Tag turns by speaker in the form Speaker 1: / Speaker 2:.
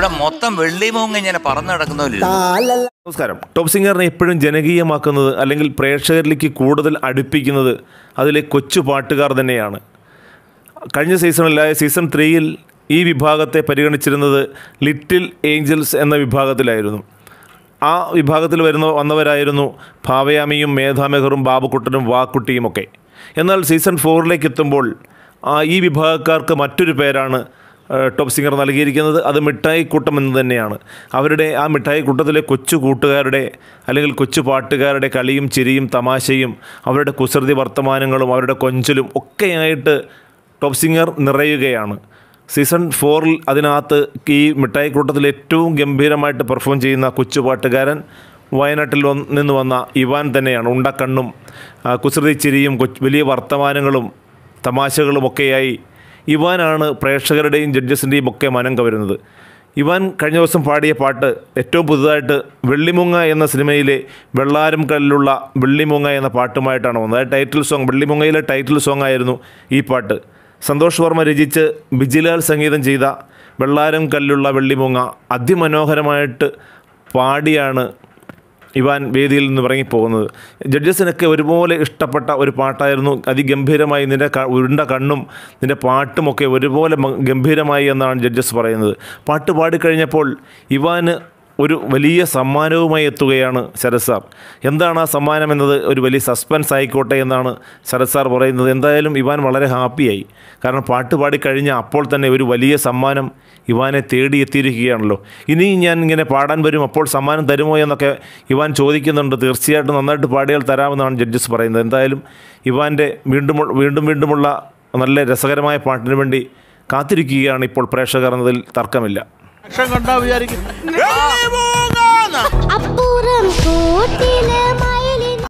Speaker 1: മൊത്തം വെള്ളിമൂങ്ങ ഇങ്ങനെ പറന്നു കിടക്കുന്നവര്
Speaker 2: നമസ്കാരം ടോപ്പ് സിംഗറിനെ എപ്പോഴും ജനകീയമാക്കുന്നത് അല്ലെങ്കിൽ പ്രേക്ഷകരിലേക്ക് കൂടുതൽ അടുപ്പിക്കുന്നത് അതിലെ കൊച്ചു പാട്ടുകാർ തന്നെയാണ് കഴിഞ്ഞ സീസണിലായ സീസൺ ത്രീയിൽ ഈ വിഭാഗത്തെ പരിഗണിച്ചിരുന്നത് ലിറ്റിൽ ഏഞ്ചൽസ് എന്ന വിഭാഗത്തിലായിരുന്നു ആ വിഭാഗത്തിൽ വരുന്ന വന്നവരായിരുന്നു ഭാവയാമിയും മേധാമെഹറും ബാബുക്കുട്ടനും വാക്കുട്ടിയും ഒക്കെ എന്നാൽ സീസൺ ഫോറിലേക്ക് എത്തുമ്പോൾ ആ ഈ വിഭാഗക്കാർക്ക് മറ്റൊരു പേരാണ് ഏഹ്, ടോപ്പ് സിംഗർ നൽകിയിരിക്കുന്നത് അത് മിഠായി കൂട്ടം എന്ന് തന്നെയാണ് അവരുടെ ആ മിഠായി കൂട്ടത്തിലെ കൊച്ചു കൂട്ടുകാരുടെ അല്ലെങ്കിൽ കൊച്ചു പാട്ടുകാരുടെ കളിയും ചിരിയും തമാശയും അവരുടെ കുസൃതി വർത്തമാനങ്ങളും അവരുടെ കൊഞ്ചലും ഒക്കെയായിട്ട് ടോപ്പ് സിംഗർ നിറയുകയാണ് സീസൺ ഫോറിൽ അതിനകത്ത് ഈ മിഠായി കൂട്ടത്തിൽ ഏറ്റവും ഗംഭീരമായിട്ട് പെർഫോം ചെയ്യുന്ന കൊച്ചു പാട്ടുകാരൻ വയനാട്ടിൽ വന്ന് നിന്ന് വന്ന ഇവാൻ തന്നെയാണ് ഉണ്ടക്കണ്ണും ആ, കുസൃതി ചിരിയും കൊച്ച് വലിയ വർത്തമാനങ്ങളും തമാശകളും ഒക്കെയായി ഇവാനാണ് പ്രേക്ഷകരുടെയും ജഡ്ജസിൻ്റെയും ഒക്കെ മനം കവരുന്നത് ഇവാൻ കഴിഞ്ഞ ദിവസം പാടിയ പാട്ട് ഏറ്റവും പുതുതായിട്ട് വെള്ളിമുങ്ങ എന്ന സിനിമയിലെ വെള്ളാരം കല്ലുള്ള വെള്ളിമുങ്ങ എന്ന പാട്ടുമായിട്ടാണ് വന്നത് അതായത് ടൈറ്റിൽ സോങ് വെള്ളിമുങ്ങയിലെ ടൈറ്റിൽ സോങ് ആയിരുന്നു ഈ പാട്ട് സന്തോഷ് വർമ്മ രചിച്ച് ബിജിലാൽ സംഗീതം ചെയ്ത വെള്ളാരം കല്ലുള്ള വെള്ളിമുങ്ങ അതിമനോഹരമായിട്ട് പാടിയാണ് ഇവാൻ വേദിയിൽ നിന്ന് ഇറങ്ങിപ്പോകുന്നത് ജഡ്ജസിനൊക്കെ ഒരുപോലെ ഇഷ്ടപ്പെട്ട ഒരു പാട്ടായിരുന്നു അതിഗംഭീരമായി നിൻ്റെ ക ഉരുണ്ട കണ്ണും നിൻ്റെ പാട്ടുമൊക്കെ ഒരുപോലെ മ- ഗംഭീരമായി എന്നാണ് ജഡ്ജസ് പറയുന്നത് പാട്ട് പാടിക്കഴിഞ്ഞപ്പോൾ ഇവാന് ഒരു വലിയ സമ്മാനവുമായി എത്തുകയാണ് ശരത് സാർ എന്താണ് ആ സമ്മാനം എന്നത് ഒരു വലിയ സസ്പെൻസ് ആയിക്കോട്ടെ എന്നാണ് ശരത് സാർ പറയുന്നത് എന്തായാലും ഇവാൻ വളരെ ഹാപ്പിയായി കാരണം പാട്ട് പാടിക്കഴിഞ്ഞ അപ്പോൾ തന്നെ ഒരു വലിയ സമ്മാനം ഇവാനെ തേടി എത്തിയിരിക്കുകയാണല്ലോ ഇനി ഞാൻ ഇങ്ങനെ പാടാൻ വരും അപ്പോൾ സമ്മാനം തരുമോ എന്നൊക്കെ ഇവാൻ ചോദിക്കുന്നുണ്ട് തീർച്ചയായിട്ടും നന്നായിട്ട് പാടിയാൽ തരാമെന്നാണ് ജഡ്ജസ് പറയുന്നത് എന്തായാലും ഇവാൻ്റെ വീണ്ടും വീണ്ടും വീണ്ടുമുള്ള നല്ല രസകരമായ പാട്ടിന് വേണ്ടി കാത്തിരിക്കുകയാണ് ഇപ്പോൾ പ്രേക്ഷകർ എന്നതിൽ തർക്കമില്ല
Speaker 3: കണ്ടാ വിചാരിക്കും
Speaker 4: അപ്പു